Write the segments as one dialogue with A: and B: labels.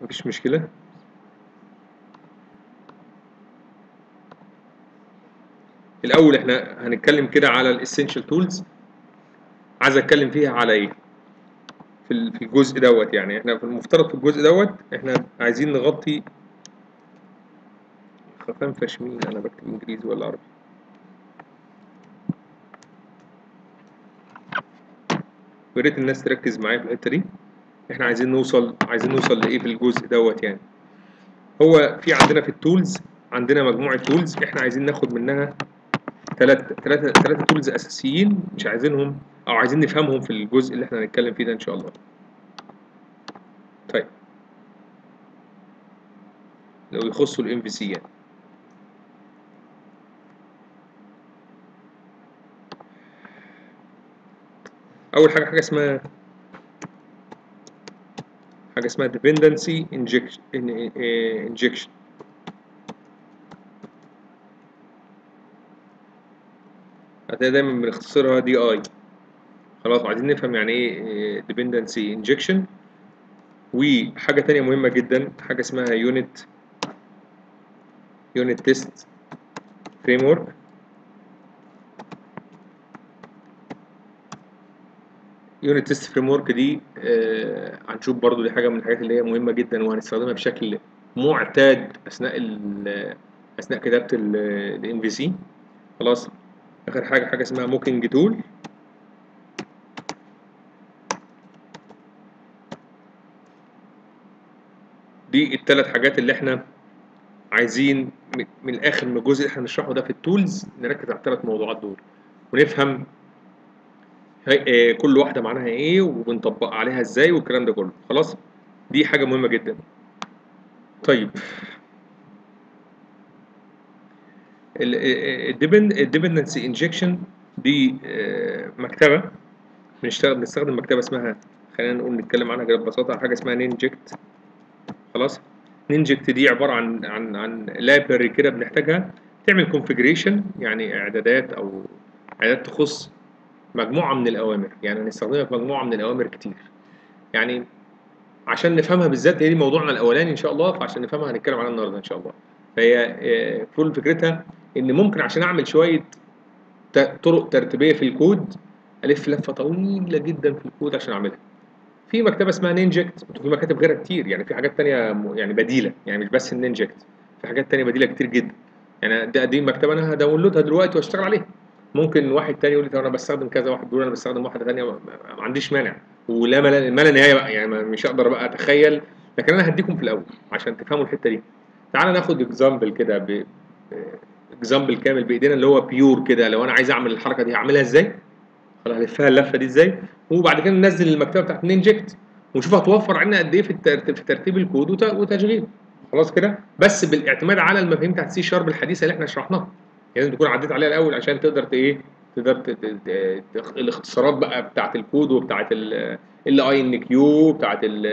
A: مفيش مشكلة الأول احنا هنتكلم كده على الاسينشال تولز عايز اتكلم فيها على ايه في ال- في الجزء دوت يعني احنا في المفترض في الجزء دوت احنا عايزين نغطي خفان فشمين انا بكتب انجليزي ولا عربي يا ريت الناس تركز معايا في الحته دي احنا عايزين نوصل عايزين نوصل لايه في الجزء دوت يعني هو في عندنا في التولز عندنا مجموعه تولز احنا عايزين ناخد منها ثلاث ثلاثة ثلاثة تولز أساسيين مش عايزينهم أو عايزين نفهمهم في الجزء اللي احنا هنتكلم فيه ده إن شاء الله. طيب لو يخصوا الام في سي يعني. أول حاجة حاجة اسمها حاجة اسمها dependency injection injection هتلاقي دايما بنختصرها دي اي خلاص عايزين نفهم يعني ايه dependency injection وحاجة تانية مهمة جدا حاجة اسمها unit unit test framework unit test framework دي آه هنشوف برضو دي حاجة من الحاجات اللي هي مهمة جدا وهنستخدمها بشكل معتاد أثناء ال أثناء كتابة ال في سي خلاص آخر حاجة حاجة اسمها موكينج تول دي الثلاث حاجات اللي احنا عايزين من الاخر من الجزء اللي احنا هنشرحه ده في التولز نركز على الثلاث موضوعات دول ونفهم كل واحده معناها ايه وبنطبق عليها ازاي والكلام ده كله خلاص دي حاجه مهمه جدا طيب الديبندنسي انجكشن دي مكتبه بنشتغل بنستخدم مكتبه اسمها خلينا نقول نتكلم عنها كده ببساطه حاجه اسمها نينجكت خلاص نينجكت دي عباره عن عن عن لايبرري كده بنحتاجها تعمل كونفيجريشن يعني اعدادات او اعدادات تخص مجموعه من الاوامر يعني هنستخدمها في مجموعه من الاوامر كتير يعني عشان نفهمها بالذات هي دي موضوعنا الاولاني ان شاء الله فعشان نفهمها هنتكلم عنها النهارده ان شاء الله فهي كل فكرتها ان ممكن عشان اعمل شويه طرق ترتيبيه في الكود الف لفه طويله جدا في الكود عشان اعملها في مكتبه اسمها نينجكت وفي مكاتب غيرها كتير يعني في حاجات تانية يعني بديله يعني مش بس النينجكت في حاجات تانية بديله كتير جدا يعني دي, دي مكتبه انا هداونلودها دلوقتي واشتغل عليها ممكن واحد تاني يقول لي طب انا بستخدم كذا واحد بيقول انا بستخدم واحده تانية ما عنديش مانع ولا ما لا نهايه بقى يعني مش هقدر بقى اتخيل لكن انا هديكم في الاول عشان تفهموا الحته دي تعالى ناخد اكزامبل كده ب اكزامبل كامل بايدينا اللي هو بيور كده لو انا عايز اعمل الحركه دي هعملها ازاي خلاص هلفها اللفه دي ازاي وبعد كده ننزل المكتبه بتاعت نينجكت ونشوف هتوفر علينا قد ايه في الترتيب, في ترتيب الكود وتشغيله خلاص كده بس بالاعتماد على المفاهيم بتاعت سي شارب الحديثه اللي احنا شرحناها يعني لازم تكون عديت عليها الاول عشان تقدر ايه تقدر الاختصارات بقى بتاعت الكود وبتاعت ال اي ان كيو بتاعت ال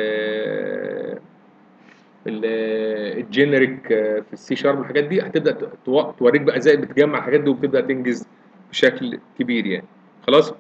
A: الجينيريك في السي شارب والحاجات دي هتبدا توريك بقى ازاي بتجمع الحاجات دي وبتبدا تنجز بشكل كبير يعني خلاص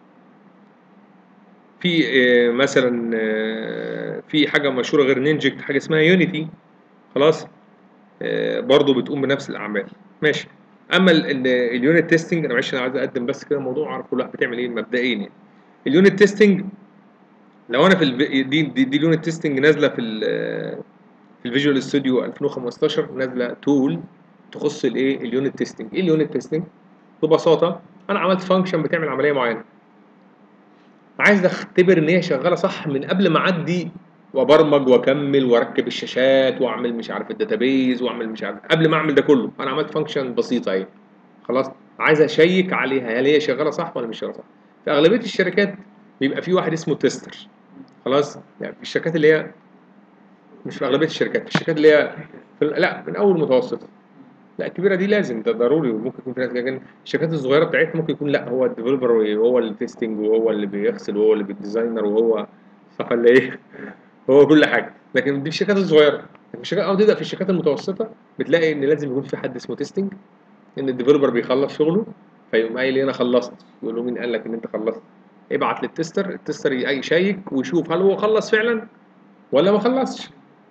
A: في مثلا في حاجه مشهوره غير نينجكت حاجه اسمها يونيتي خلاص برضه بتقوم بنفس الاعمال ماشي اما اليونت تيستنج انا معلش انا عايز اقدم بس كده موضوع اعرف كل واحد بتعمل ايه مبدئيا يعني اليونت تيستنج لو انا في الب... دي دي, دي اليونت تيستنج نازله في ال في الفيجوال ستوديو 2015 نازله تول تخص الايه اليونت تيستنج ايه اليونت تيستنج ببساطه انا عملت فانكشن بتعمل عمليه معينه عايز اختبر ان هي شغاله صح من قبل ما اعدي وابرمج واكمل واركب الشاشات واعمل مش عارف الداتابيز واعمل مش عارف قبل ما اعمل ده كله انا عملت فانكشن بسيطه اهي خلاص عايز اشيك عليها هل هي شغاله صح ولا مش شغاله صح في اغلبيه الشركات بيبقى في واحد اسمه تيستر خلاص يعني في الشركات اللي هي مش في اغلبيه الشركات في الشركات اللي هي في لا من اول متوسطه لا الكبيره دي لازم ده ضروري وممكن يكون في ناس لكن الشركات الصغيره بتاعتها ممكن يكون لا هو الديفلوبر وهو التستنج وهو اللي بيغسل وهو اللي بالديزاينر وهو صح ولا ايه؟ هو كل حاجه لكن دي الشركات الصغيره في الشركات او تبدا في الشركات المتوسطه بتلاقي ان لازم يكون في حد اسمه تيستنج ان الديفلوبر بيخلص شغله فيقوم قايل انا خلصت يقول له مين قال لك ان انت خلصت ابعت للتستر التستر يشيك ويشوف هل هو خلص فعلا ولا ما خلصش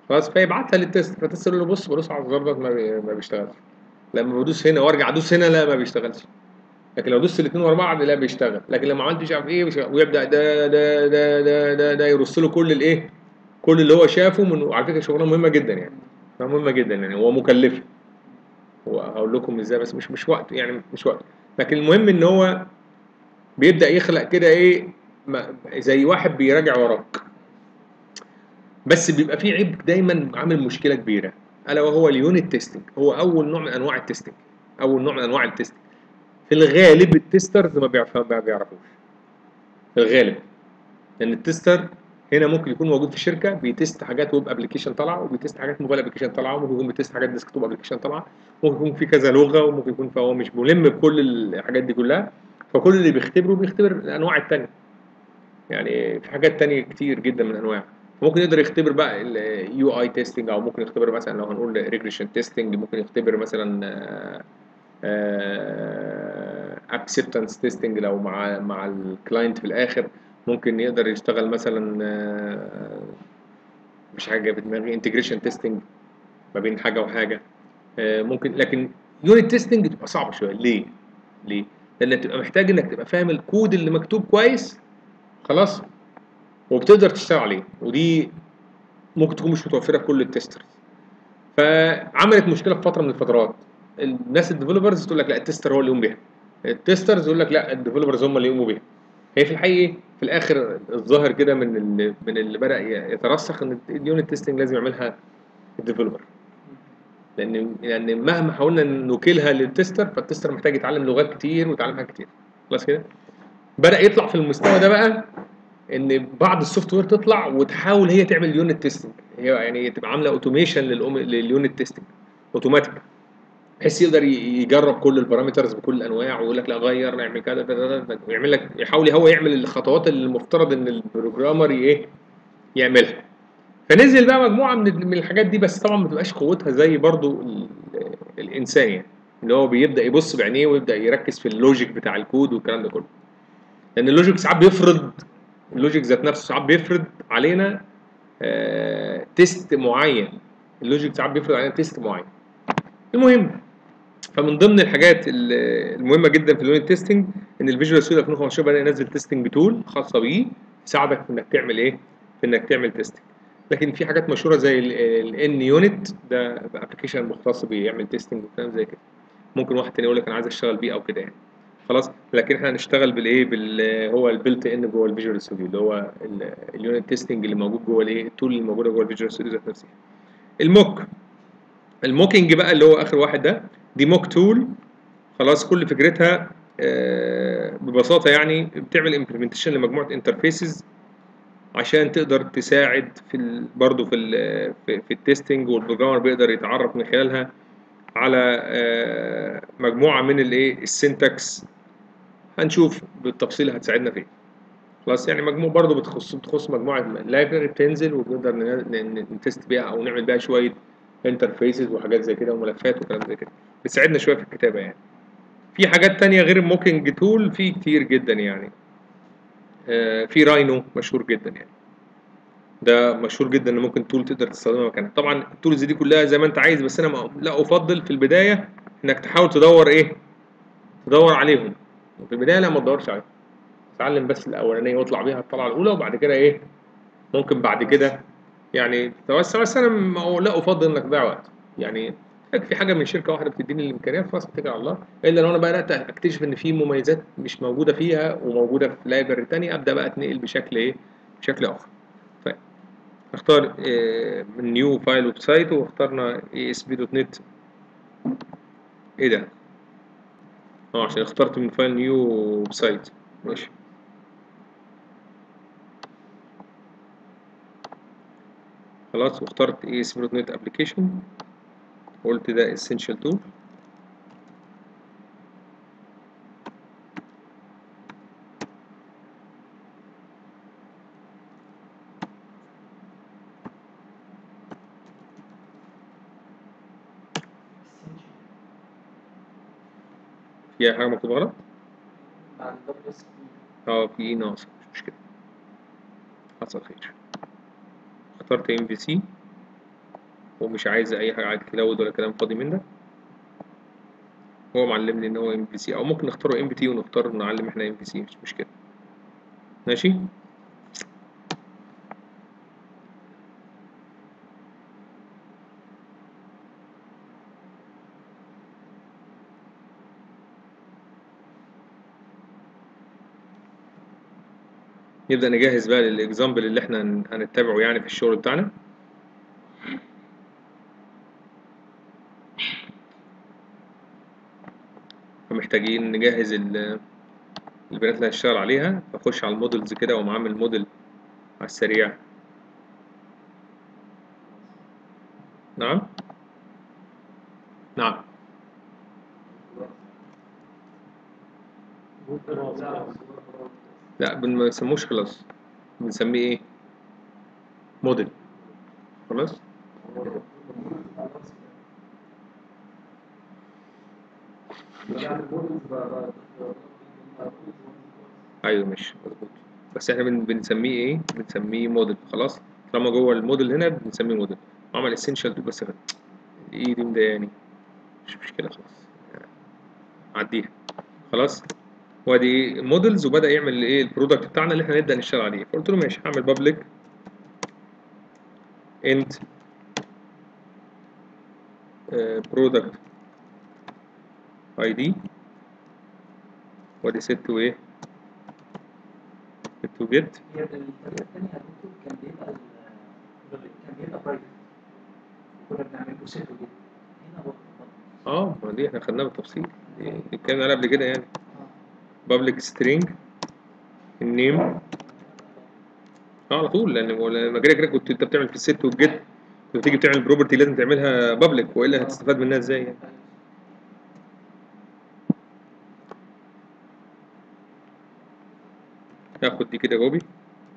A: خلاص فيبعتها للتست فالتست يقول له بص بدوس على الزرار ده ما, بي... ما بيشتغلش لما بدوس هنا وارجع ادوس هنا لا ما بيشتغلش لكن لو دوست الاثنين ورا بعض لا بيشتغل لكن لما عملت مش عارف ايه بيشتغل ويبدا ده ده ده ده ده, ده يرص له كل الايه كل اللي هو شافه من وعلى فكره شغلانه مهمه جدا يعني مهمه جدا يعني هو مكلفه وهقول لكم ازاي بس مش مش وقت يعني مش وقت لكن المهم ان هو بيبدا يخلق كده ايه ما- زي واحد بيراجع وراك بس بيبقى فيه عيب دايما عامل مشكله كبيره الا وهو اليونت تيستنج هو اول نوع من انواع التيستنج اول نوع من انواع التيستنج في الغالب التسترز ما بيعرف- ما بيعرفوش في الغالب لان التستر هنا ممكن يكون موجود في شركه بيتست حاجات ويب ابلكيشن طالعه وبيتست حاجات موبايل ابلكيشن طالعه وممكن يكون بيتست حاجات ديسكتوب ابلكيشن طالعه ممكن يكون في كذا لغه وممكن يكون فهو مش ملم بكل الحاجات دي كلها فكل اللي بيختبره بيختبر الانواع التانيه يعني في حاجات تانية كتير جدا من انواع ممكن يقدر يختبر بقى اليو اي تيستنج او ممكن يختبر مثلا لو هنقول ريجريشن تيستنج ممكن يختبر مثلا اكسبتنس تيستنج لو مع مع الكلاينت في الاخر ممكن يقدر يشتغل مثلا آه، مش حاجه في دماغي انتجريشن تيستنج ما بين حاجه وحاجه آه، ممكن لكن يونت تيستنج تبقى صعبه شويه ليه؟ ليه؟ لان تبقى محتاج انك تبقى فاهم الكود اللي مكتوب كويس خلاص وبتقدر تشتغل عليه ودي ممكن تكون مش متوفره في كل التسترز فعملت مشكله في فتره من الفترات الناس الديفلوبرز تقول لك لا التستر هو اللي يقوم بيها التسترز يقول لك لا الديفلوبرز هم اللي يقوموا بيها هي في الحقيقه في الاخر الظاهر كده من اللي من اللي بدا يترسخ ان اليونت تيستنج لازم يعملها الديفلوبر لان لان مهما حاولنا نوكلها للتستر فالتستر محتاج يتعلم لغات كتير ويتعلم حاجات كتير خلاص كده بدا يطلع في المستوى ده بقى ان بعض السوفت وير تطلع وتحاول هي تعمل يونت تيستنج هي يعني تبقى عامله اوتوميشن لليونت تيستنج اوتوماتيك بحيث يقدر ي- يجرب كل البارامترز بكل الانواع ويقول لك لا غير نعمل كذا كذا كذا، ويعمل لك يحاول هو يعمل الخطوات اللي المفترض ان البروجرامر ي- ايه يعملها فنزل بقى مجموعه من من الحاجات دي بس طبعا ما بتبقاش قوتها زي برضو ال- الانسان يعني اللي هو بيبدا يبص بعينيه ويبدا يركز في اللوجيك بتاع الكود والكلام ده كله لان اللوجيك ساعات بيفرض اللوجيك ذات نفسه ساعات بيفرض علينا آه تيست معين اللوجيك ساعات بيفرض علينا تيست معين المهم فمن ضمن الحاجات ال- المهمه جدا في اليونت تيستنج ان الفيجوال ستوديو 2015 بدا ينزل تيستنج بتول خاصه بيه تساعدك في انك تعمل ايه في انك تعمل تيستنج لكن في حاجات مشهوره زي الان يونت ده ابلكيشن مختص بيعمل تيستنج وكلام زي كده ممكن واحد تاني يقول لك انا عايز اشتغل بيه او كده يعني خلاص لكن احنا هنشتغل بالايه بال هو البيلت ان جوه الفيجوال ستوديو اللي هو اليونت تيستنج اللي موجود جوه الايه التول اللي موجوده جوه الفيجوال ستوديو ذات نفسها الموك الموكينج بقى اللي هو اخر واحد ده دي موك تول خلاص كل فكرتها آه، ببساطه يعني بتعمل امبلمنتيشن لمجموعه انترفيسز عشان تقدر تساعد في ال... برضه في ال... في, في التستنج والبروجرامر بيقدر يتعرف من خلالها على آه، مجموعه من الايه السنتكس هنشوف بالتفصيل هتساعدنا في ايه خلاص يعني مجموع برضه بتخص بتخص مجموعه لايبرري بتنزل وبنقدر ن- ن- نتست بيها او نعمل بيها شويه انترفيسز وحاجات زي كده وملفات وكلام زي كده بتساعدنا شويه في الكتابه يعني في حاجات تانية غير الموكينج تول في كتير جدا يعني آه، في راينو مشهور جدا يعني ده مشهور جدا ان ممكن تول تقدر تستخدمها مكانها طبعا التولز دي كلها زي ما انت عايز بس انا ما- لا افضل في البدايه انك تحاول تدور ايه تدور عليهم في البدايه لا ما تدورش عليهم اتعلم بس الاولانيه واطلع بيها الطلعه الاولى وبعد كده ايه ممكن بعد كده يعني توسع بس انا ما- لا افضل انك تضيع وقت يعني في حاجه من شركه واحده بتديني الامكانيات خلاص اتكل على الله الا لو انا بدات اكتشف ان في مميزات مش موجوده فيها وموجوده في لايبرري تانية ابدا بقى اتنقل بشكل ايه بشكل اخر طيب اختار آه، من نيو فايل ويب سايت واخترنا اي اس بي دوت نت ايه ده اه عشان اخترت من فايل نيو ويب سايت ماشي خلاص واخترت اي اس بي دوت نت ابلكيشن قلت ده essential tool في أي حاجة مكتوبة غلط؟
B: بعد الدبل اس
A: اه في ايه ناقص مش مشكلة حصل خير اخترت ام في سي ومش عايز اي حاجه على الكلاود ولا كلام فاضي من ده هو معلمني ان هو ام بي سي او ممكن نختاره ام بي تي ونختار نعلم احنا ام بي سي مش مشكله ماشي نبدأ نجهز بقى للإكزامبل اللي احنا هن- هنتبعه يعني في الشغل بتاعنا فمحتاجين نجهز ال- البيانات اللي هنشتغل عليها فأخش على المودلز كده وأقوم عامل موديل على السريع نعم نعم لا بن- ما بنسموش كلاس بنسميه ايه موديل خلاص ايوه مش مظبوط بس احنا بن- بنسميه ايه بنسميه موديل خلاص طالما جوه الموديل هنا بنسميه موديل عمل اسينشال بس ايه دي مضايقاني مش مشكله خلاص عديها خلاص وادي ايه موديلز وبدا يعمل ايه البرودكت بتاعنا اللي احنا نبدا نشتغل عليه فقلت له ماشي هعمل بابليك انت برودكت اي دي وادي ست وايه ست وجيت
B: هي الطريقة التانية يا دكتور كان بيبقى ال- كان بيبقى برايفت كنا بنعمل له سيت وكده هنا برضه
A: اه ما دي احنا خدناها بالتفصيل دي اتكلمنا عليها قبل كده يعني public string النيم اه على طول لان هو لما كده كده كنت انت بتعمل في الست والجيت كنت تيجي بتعمل بروبرتي لازم تعملها بابليك والا هتستفاد منها ازاي يعني هاخد دي كده جوبي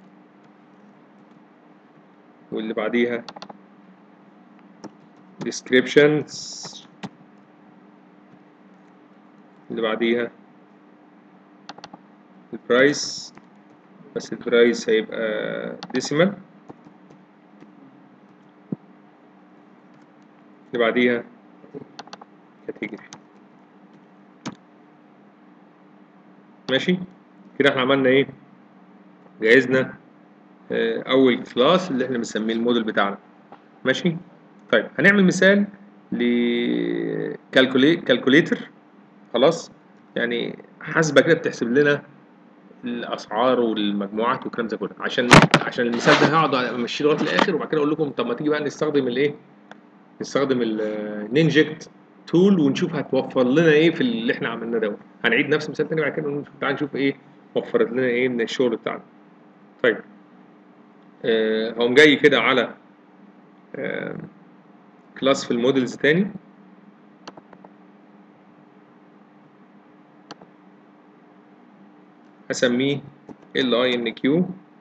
A: واللي بعديها descriptions اللي بعديها البرايس بس البرايس هيبقى ديسيمال اللي بعديها كاتيجوري ماشي كده احنا عملنا ايه جهزنا آه، اول كلاس اللي احنا بنسميه الموديل بتاعنا ماشي طيب هنعمل مثال ل كالكوليتر خلاص يعني حاسبه كده بتحسب لنا الاسعار والمجموعات والكلام ده كله عشان عشان المثال ده هقعد امشيه لغايه الاخر وبعد كده اقول لكم طب ما تيجي بقى نستخدم الايه نستخدم النينجكت تول ونشوف هتوفر لنا ايه في اللي احنا عملناه ده هنعيد نفس المثال تاني بعد كده ونشوف تعال نشوف ايه وفرت لنا ايه من الشغل بتاعنا طيب آه هقوم جاي كده على آه كلاس في المودلز تاني هسميه ال i n q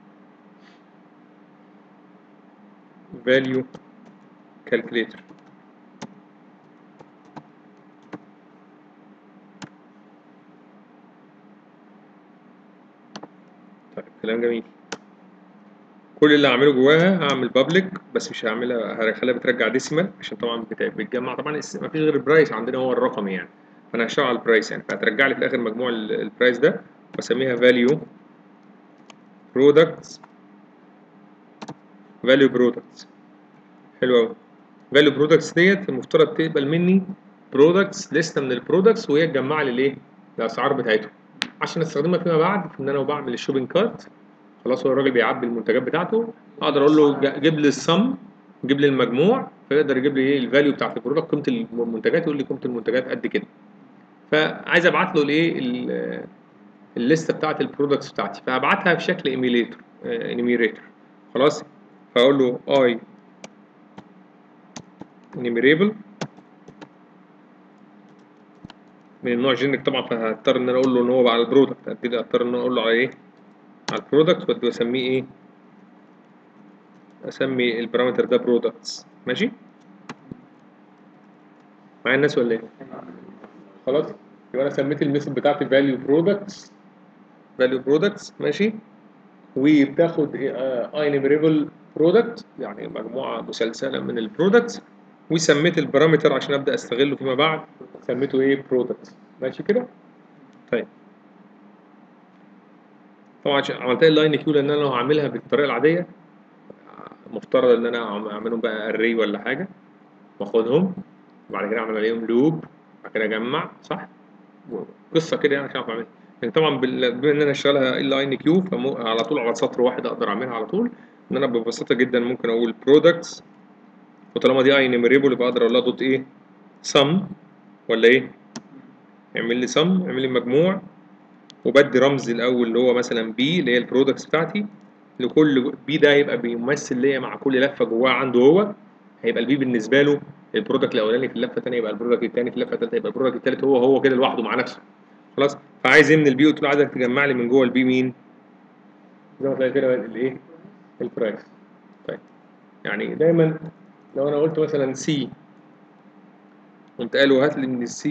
A: value calculator طيب كلام جميل كل اللي هعمله جواها هعمل بابليك بس مش هعملها هخليها بترجع ديسيمال عشان طبعا بت- بتجمع طبعا الس- مفيش غير البرايس عندنا هو الرقم يعني فانا هشتغل على البرايس يعني فهترجع لي في الاخر مجموع ال- البرايس ده واسميها value products value products حلو قوي value products ديت المفترض تقبل مني products لسته من البرودكتس وهي تجمع لي الايه الاسعار بتاعتهم عشان استخدمها فيما بعد في ان انا وبعمل الشوبينج كارت خلاص هو الراجل بيعبي المنتجات بتاعته اقدر اقول له ج- جيب لي السم جيب لي المجموع فيقدر يجيب لي ايه الفاليو بتاعت البرودكت قيمه المنتجات يقول لي قيمه المنتجات قد كده فعايز ابعت له الايه ال- الليسته بتاعت البرودكتس بتاعتي فهبعتها بشكل ايميليتور انيميريتور خلاص فاقول له اي enumerable من النوع جينيك طبعا فهضطر ان انا اقول له ان هو على البرودكت هبتدي اضطر ان انا اقول له على ايه على البرودكت وابتدي اسميه ايه اسمي البارامتر ده برودكتس ماشي معايا الناس ولا ايه خلاص يبقى انا سميت الميثود بتاعتي value products value products ماشي وبتاخد انيميريبل برودكت يعني مجموعه مسلسله من البرودكتس وسميت البارامتر عشان ابدا استغله فيما بعد سميته ايه برودكت ماشي كده طيب طبعا عشان عملت اللاين كيو لان انا لو هعملها بالطريقه العاديه مفترض ان انا اعملهم بقى اري ولا حاجه واخدهم وبعد كده اعمل عليهم لوب بعد كده اجمع صح قصه كده يعني عشان اعرف اعملها يعني طبعا بال- بما ان انا اشتغلها ال ان كيو فعلى طول على سطر واحد اقدر اعملها على طول ان انا ببساطه جدا ممكن اقول برودكتس وطالما دي اي نيميريبل يبقى اقدر اقول لها دوت ايه سم ولا ايه اعمل لي سم اعمل لي مجموع وبدي رمز الاول اللي هو مثلا بي اللي هي البرودكتس بتاعتي لكل بي ده هيبقى بيمثل ليا مع كل لفه جواه عنده هو هيبقى البي بالنسبه له البرودكت الاولاني في اللفه الثانيه يبقى البرودكت الثاني في اللفه الثالثه يبقى البرودكت الثالث هو هو كده لوحده مع نفسه خلاص فعايز ايه من البي قلت له عايزك تجمع لي من جوه البي مين زي ما تلاقي كده الايه البرايس طيب يعني دايما لو انا قلت مثلا سي قمت قال له هات لي من السي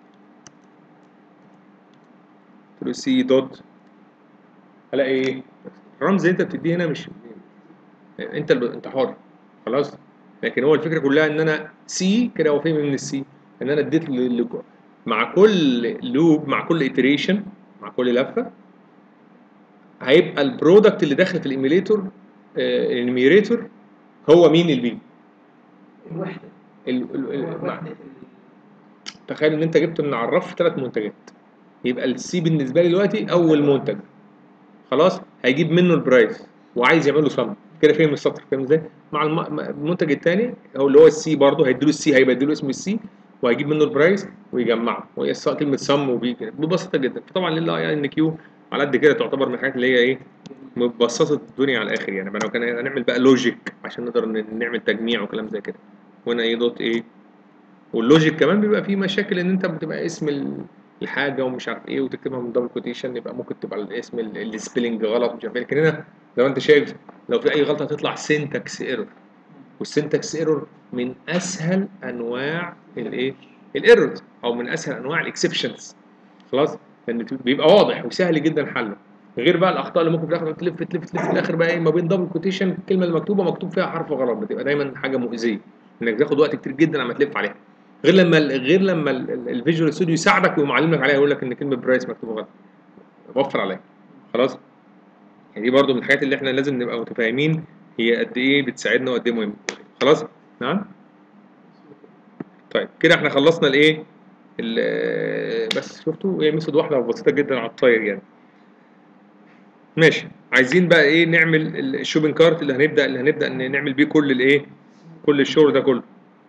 A: قلت له سي دوت هلاقي ايه الرمز اللي انت بتديه هنا مش انت اللي انت حر خلاص لكن هو الفكره كلها ان انا سي كده هو فهم من السي ان انا اديت ل- ل- مع كل لوب مع كل iteration مع كل لفه هيبقى البرودكت اللي داخل في الايميليتور الانيميريتور هو مين البي
B: الوحده
A: ال- ال- ال-
B: هو
A: مع-
B: وحده ال-
A: تخيل ان انت جبت من على الرف ثلاث منتجات يبقى السي بالنسبه لي دلوقتي اول منتج خلاص هيجيب منه البرايس وعايز يعمل له سم كده فهم السطر فاهم ازاي مع الم- مع المنتج الثاني هو اللي هو السي برضه هيديله السي هيبقى يديله اسم السي وهيجيب منه البرايس ويجمعه وهي الص- كلمه سم وبي كده ببساطه جدا فطبعا لله يعني ان كيو على قد كده تعتبر من الحاجات اللي هي ايه مبسطه الدنيا على الاخر يعني لو كان هنعمل بقى لوجيك عشان نقدر ن- نعمل تجميع وكلام زي كده وهنا ايه دوت ايه واللوجيك كمان بيبقى فيه مشاكل ان انت بتبقى اسم ال- الحاجه ومش عارف ايه وتكتبها من دبل كوتيشن يبقى ممكن تبقى الاسم ال- السبيلنج غلط مش عارف ايه لكن هنا لو انت شايف لو في اي غلطه هتطلع سينتاكس ايرور والسينتاكس ايرور من اسهل انواع الايه الايرورز او من اسهل انواع الاكسبشنز خلاص لان بيبقى واضح وسهل جدا حله غير بقى الاخطاء اللي ممكن في الاخر تلف تلف تلف في الاخر بقى ايه ما بين دبل كوتيشن الكلمه المكتوبه مكتوب فيها حرف غلط بتبقى دايما حاجه مؤذيه انك تاخد وقت كتير جدا عم تلف عليها غير لما غير لما الفيجوال ستوديو يساعدك ويقوم معلم لك عليها يقول لك ان كلمه برايس مكتوبه غلط وفر عليك خلاص يعني دي برضو من الحاجات اللي احنا لازم نبقى متفاهمين هي قد ايه بتساعدنا وقد ايه مهمه خلاص نعم طيب كده احنا خلصنا الايه ال- بس شفتوا هي ميثود واحده بسيطه جدا على الطاير يعني ماشي عايزين بقى ايه نعمل ال- الشوبينج كارت اللي هنبدا اللي هنبدا ان نعمل بيه كل الايه كل الشغل ده كله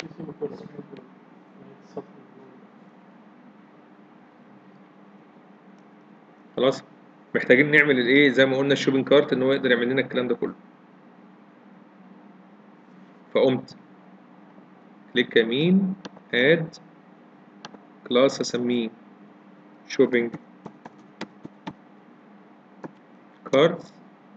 A: خلاص محتاجين نعمل الايه زي ما قلنا الشوبينج كارت ان هو يقدر يعمل لنا الكلام ده كله فقمت كليك يمين اد كلاس اسميه شوبينج كارت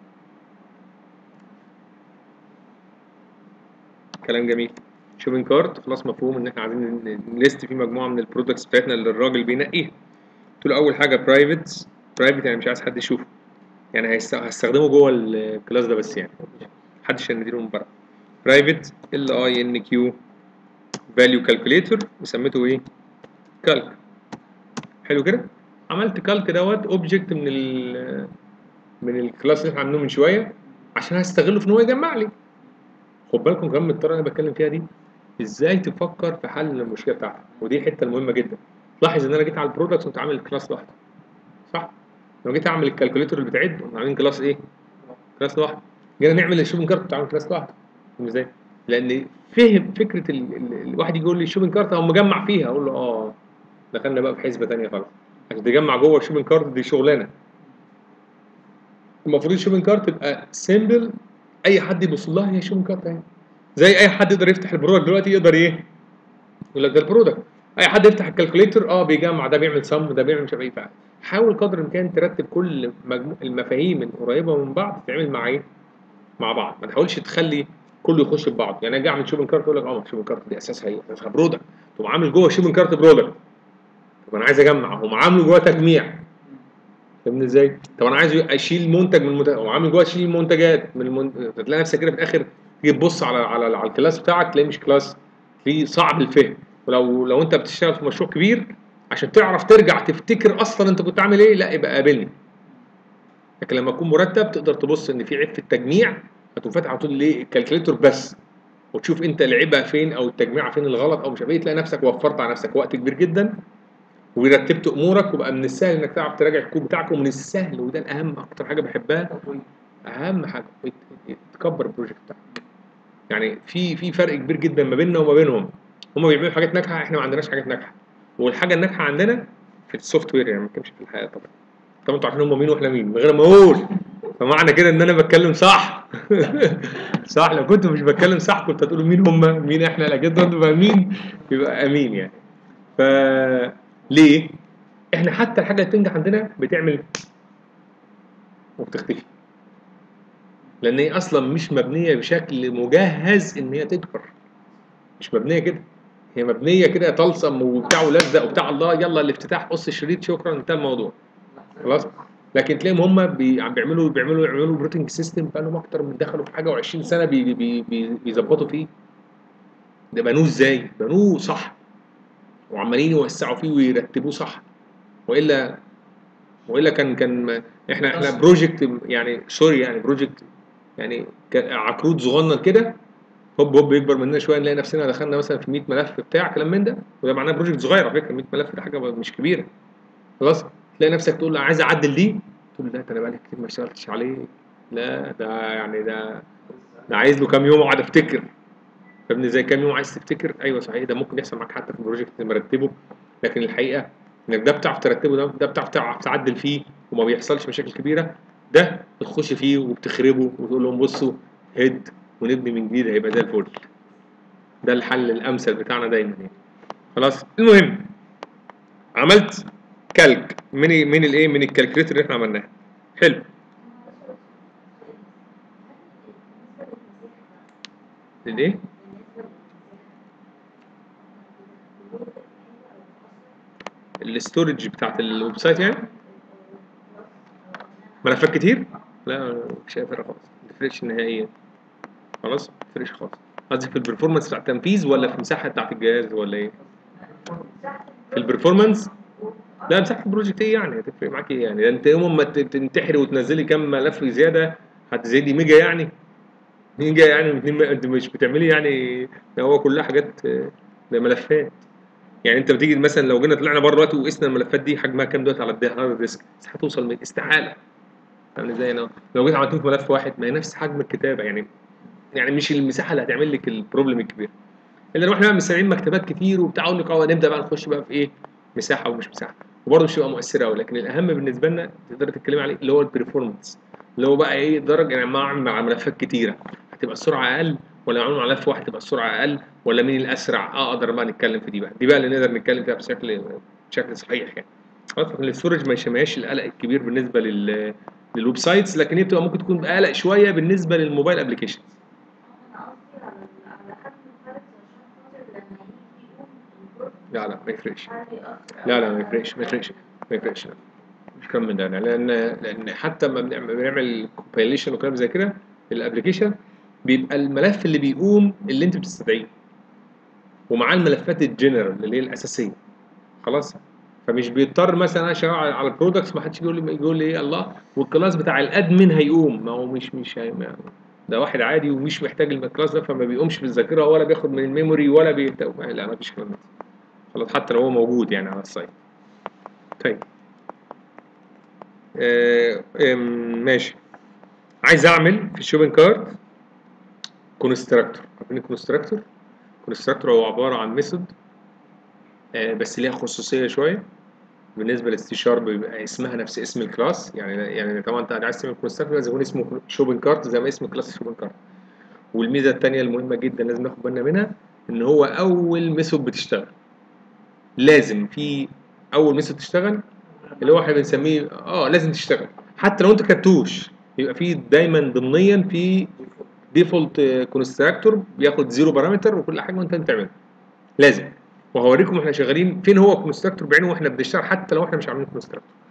A: كلام جميل شوبينج كارت خلاص مفهوم ان احنا عايزين نليست فيه مجموعه من البرودكتس بتاعتنا اللي الراجل بينقيها قلت له اول حاجه برايفت برايفت يعني مش عايز حد يشوفه يعني هيست- هستخدمه جوه الكلاس ده بس يعني محدش هنديله من بره برايفت ال اي ان كيو فاليو كالكوليتور وسميته ايه كالك حلو كده عملت كالك دوت اوبجكت من ال من الكلاس اللي احنا عاملينه من شويه عشان هستغله في ان هو يجمع لي خد بالكم كمان من الطريقه اللي انا بتكلم فيها دي ازاي تفكر في حل المشكله بتاعتك ودي الحته المهمه جدا لاحظ ان انا جيت على البرودكتس وانت عامل كلاس لوحده صح لو جيت اعمل الكالكوليتور اللي بتعد قمنا عاملين كلاس ايه كلاس لوحده جينا نعمل الشوبنج كارت بتاع كلاس لوحده فاهم ازاي لان فهم فكره ال... ال... الواحد يجي يقول لي الشوبنج كارت هو مجمع فيها اقول له اه دخلنا بقى في حسبه ثانيه خالص عشان تجمع جوه الشوبنج كارت دي شغلانه المفروض الشوبنج كارت تبقى سيمبل اي حد يبص لها هي شوبنج كارت اهي زي اي حد يقدر يفتح البرودكت دلوقتي يقدر ايه يقول لك ده البرودكت اي حد يفتح الكالكوليتر اه بيجمع ده بيعمل سم ده بيعمل مش عارف ايه فعلا. حاول قدر الامكان ترتب كل مجموع المفاهيم القريبه من بعض تتعمل مع ايه مع بعض ما تحاولش تخلي كله يخش في بعض يعني اجي اعمل شوبنج كارت اقول لك اه شوبنج كارت دي اساسها ايه اساسها برودكت تقوم عامل جوه شوبنج كارت برودكت طب انا عايز اجمع هم عامله جوه تجميع فاهمني ازاي؟ طب انا عايز اشيل منتج من المنتج وعامل جوه اشيل منتجات من المن... تلاقي نفسك كده في الاخر تيجي تبص على على على الكلاس بتاعك تلاقيه مش كلاس تلاقيه صعب الفهم ولو لو انت بتشتغل في مشروع كبير عشان تعرف ترجع تفتكر اصلا انت كنت عامل ايه لا يبقى قابلني لكن لما تكون مرتب تقدر تبص ان في عيب في التجميع هتقوم فاتح على طول الايه الكالكوليتور بس وتشوف انت العيبه فين او التجميع فين الغلط او مش عارف ايه تلاقي نفسك وفرت على نفسك وقت كبير جدا ورتبت امورك وبقى من السهل انك تعرف تراجع الكود بتاعك ومن السهل وده الاهم اكتر حاجه بحبها
B: تطوير
A: اهم حاجه ت- تكبر البروجكت بتاعك يعني في في فرق كبير جدا ما بيننا وما بينهم هم بيعملوا حاجات ناجحه احنا ما عندناش حاجات ناجحه والحاجه الناجحه عندنا في السوفت وير يعني ما بنتكلمش في الحياه طبعا طبعا انتوا عارفين هم مين واحنا مين من غير ما اقول فمعنى كده ان انا بتكلم صح صح لو كنت مش بتكلم صح كنت هتقولوا مين هم مين احنا الاكيد ده انتوا فاهمين يبقى امين يعني ف ليه احنا حتى الحاجه اللي تنجح عندنا بتعمل وبتختفي لان هي اصلا مش مبنيه بشكل مجهز ان هي تكبر مش مبنيه كده هي مبنيه كده طلسم وبتاع ولزق وبتاع الله يلا الافتتاح قص الشريط شكرا انتهى الموضوع خلاص لكن تلاقيهم هم بي عم بيعملوا بيعملوا يعملوا بروتنج سيستم بقى لهم اكتر من دخلوا في حاجه و20 سنه بي بي بي بيظبطوا فيه ده بنوه ازاي؟ بنوه صح وعمالين يوسعوا فيه ويرتبوه صح والا والا كان كان احنا احنا بروجكت يعني سوري يعني بروجكت يعني ك- عكروت صغنن كده هوب هوب يكبر مننا شويه نلاقي نفسنا دخلنا مثلا في 100 ملف بتاع كلام من ده وده معناه بروجكت صغير على فكره 100 ملف ده حاجه مش كبيره خلاص تلاقي نفسك تقول له عايز اعدل دي تقول لا ده انا بقالي كتير ما اشتغلتش عليه لا ده يعني ده ده عايز له كام يوم اقعد افتكر فابني زي كام يوم عايز تفتكر ايوه صحيح ده ممكن يحصل معاك حتى في البروجكت اللي مرتبه لكن الحقيقه انك ده بتعرف ترتبه ده ده بتعرف تعرف تعدل فيه وما بيحصلش مشاكل كبيره ده بتخش فيه وبتخربه وتقول لهم بصوا هيد ونبني من جديد هيبقى زي الفل ده الحل الامثل بتاعنا دايما يعني خلاص المهم عملت كالك من من الايه من الكالكوليتر اللي احنا عملناها حلو الايه الاستورج بتاعت الويب سايت يعني ملفات كتير لا مش هيفرق خالص ما تفرقش نهائيا خلاص ما تفرقش خالص قصدي في البرفورمانس بتاع التنفيذ ولا في المساحه بتاعت الجهاز ولا ايه في البرفورمانس لا مساحه البروجكت ايه يعني هتفرق معاك ايه يعني ده انت يوم ما ت- تنتحري وتنزلي كام ملف زياده هتزيدي ميجا يعني ميجا يعني من اتنين- انت مش بتعملي يعني ده هو كلها حاجات آه، ده ملفات يعني انت بتيجي مثلا لو جينا طلعنا بره دلوقتي وقسنا الملفات دي حجمها كام دلوقتي على الهارد ديسك بس هتوصل من استحاله يعني ازاي انا لو جيت عملت في ملف واحد ما هي نفس حجم الكتابه يعني يعني مش المساحه اللي هتعمل لك البروبلم الكبير الا لو احنا بقى مسامعين مكتبات كتير وبتاع اقول لك اه نبدا بقى نخش بقى في ايه مساحه ومش مساحه وبرضه مش هتبقى مؤثره قوي لكن الاهم بالنسبه لنا تقدر تتكلم عليه اللي هو البرفورمانس اللي هو بقى ايه درجه يعني مع مع ملفات كتيره هتبقى السرعه اقل ولا معمول على ملف واحد تبقى السرعه اقل ولا مين الاسرع اه اقدر بقى نتكلم في دي بقى دي بقى اللي نقدر نتكلم فيها بشكل بشكل صحيح يعني خلاص لكن الاستورج ما يشمهاش القلق الكبير بالنسبه لل للويب سايتس لكن هي بتبقى ممكن تكون بقلق شويه بالنسبه للموبايل ابلكيشنز
C: انا قصدي على على حجم الفرد عشان خاطر لما يجي يقوم البرج
A: لا لا ما يفرقش
C: هل يأثر
A: لا لا ما يفرقش ما يفرقش ما يفرقش لا. مش كم من ده أنا. لان لان حتى لما بنعمل بنعمل كومبايليشن وكلام زي كده الابلكيشن بيبقى الملف اللي بيقوم اللي انت بتستدعيه ومعاه الملفات الجنرال اللي هي الاساسيه خلاص فمش بيضطر مثلا انا شغال على على البرودكتس ما حدش يقول لي يقول لي ايه الله والكلاس بتاع الادمن هيقوم ما هو مش مش هي ما ده واحد عادي ومش محتاج الكلاس ده فما بيقومش في الذاكره ولا بياخد من الميموري ولا بي... لا ما فيش كلام ده خلاص حتى لو هو موجود يعني على السايت طيب آه آم، ماشي عايز اعمل في الشوبنج كارت كونستراكتور عارفين الكونستراكتور كونستراكتور هو عباره عن ميثود آه بس ليها خصوصيه شويه بالنسبه للسي شارب بيبقى اسمها نفس اسم الكلاس يعني يعني طبعا انت عايز تعمل كونستراكتور لازم يكون اسمه شوبنج كارت زي ما اسم كلاس شوبنج كارت والميزه الثانيه المهمه جدا لازم ناخد بالنا منها ان هو اول ميثود بتشتغل لازم في اول ميثود تشتغل اللي هو احنا بنسميه اه لازم تشتغل حتى لو انت كتوش يبقى في دايما ضمنيا في ديفولت كونستراكتور بياخد زيرو بارامتر وكل حاجه وانت بتعملها لازم وهوريكم احنا شغالين فين هو كونستراكتور بعينه واحنا بنشتغل حتى لو احنا مش عاملين كونستراكتور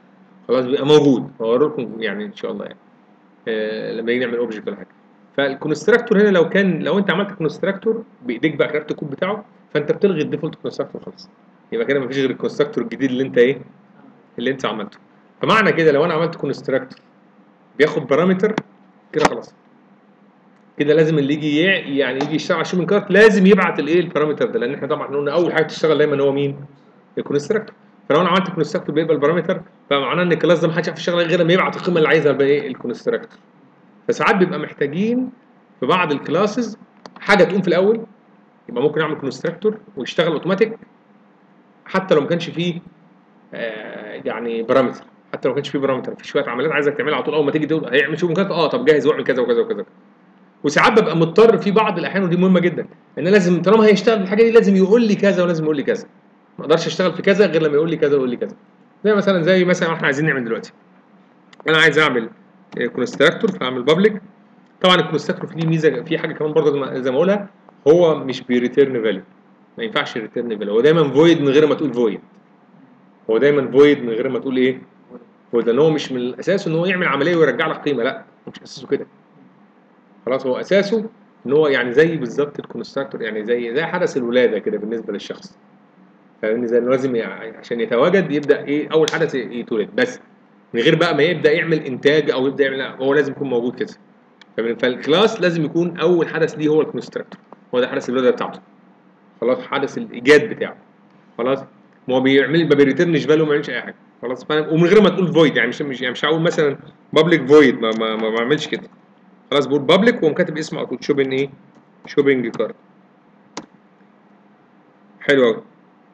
A: خلاص بيبقى موجود هوريكم يعني ان شاء الله يعني آه لما نيجي نعمل اوبجكت ولا حاجه فالكونستراكتور هنا لو كان لو انت عملت كونستراكتور بايديك بقى كتبت الكود بتاعه فانت بتلغي الديفولت كونستراكتور خلاص يبقى كده مفيش غير الكونستراكتور الجديد اللي انت ايه اللي انت عملته فمعنى كده لو انا عملت كونستراكتور بياخد بارامتر كده خلاص كده لازم اللي يجي يع- يعني يجي يشتغل على الشوبنج كارت لازم يبعت الايه البارامتر ده لان احنا طبعا قلنا اول حاجه تشتغل دايما هو مين؟ الكونستراكتور فلو انا عملت كونستراكتور بيقبل بارامتر فمعناه ان الكلاس ده ما حدش يعرف يشتغل غير لما يبعت القيمه اللي عايزها بايه الكونستراكتور فساعات بيبقى محتاجين في بعض الكلاسز حاجه تقوم في الاول يبقى ممكن اعمل كونستراكتور ويشتغل اوتوماتيك حتى لو ما كانش فيه آه يعني بارامتر حتى لو ما كانش فيه بارامتر في شويه عمليات عايزك تعملها على طول اول ما تيجي تقول هيعمل شوف كارت اه طب جاهز واعمل كذا وكذا وكذا وساعات ببقى مضطر في بعض الاحيان ودي مهمه جدا ان لازم طالما هيشتغل الحاجه دي لازم يقول لي كذا ولازم يقول لي كذا ما اقدرش اشتغل في كذا غير لما يقول لي كذا ويقول لي كذا زي مثلا زي مثلا احنا عايزين نعمل دلوقتي انا عايز اعمل كونستراكتور فاعمل بابليك طبعا الكونستراكتور فيه ميزه في حاجه كمان برضه زي ما- زي ما اقولها هو مش بيريتيرن فاليو ما ينفعش ريتيرن فاليو هو دايما فويد من غير ما تقول فويد هو دايما فويد من غير ما تقول ايه فويد لان هو مش من الاساس ان هو يعمل عمليه ويرجع لك قيمه لا مش اساسه كده خلاص هو اساسه ان هو يعني زي بالظبط الكونستراكتور يعني زي زي حدث الولاده كده بالنسبه للشخص فاهمني زي انه لازم يعني عشان يتواجد يبدا ايه اول حدث يتولد بس من غير بقى ما يبدا يعمل انتاج او يبدا يعمل لا، هو لازم يكون موجود كده فاهمني؟ فالكلاس لازم يكون اول حدث ليه هو الكونستراكتور هو ده حدث الولاده بتاعته خلاص حدث الايجاد بتاعه خلاص ما هو بيعمل ما بيريترنش باله وما بيعملش اي حاجه خلاص فاهم ومن غير ما تقول فويد يعني مش مش يعني مش هقول مثلا بابليك فويد ما ما ما بعملش كده خلاص بقول بابليك واقوم كاتب اسمه على طول شوبينج ايه شوبينج كارت حلو قوي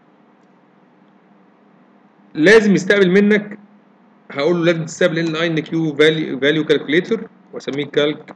A: لازم يستقبل منك هقول له لازم تستقبل ان اي ان كيو فاليو فاليو كالكوليتور واسميه كالك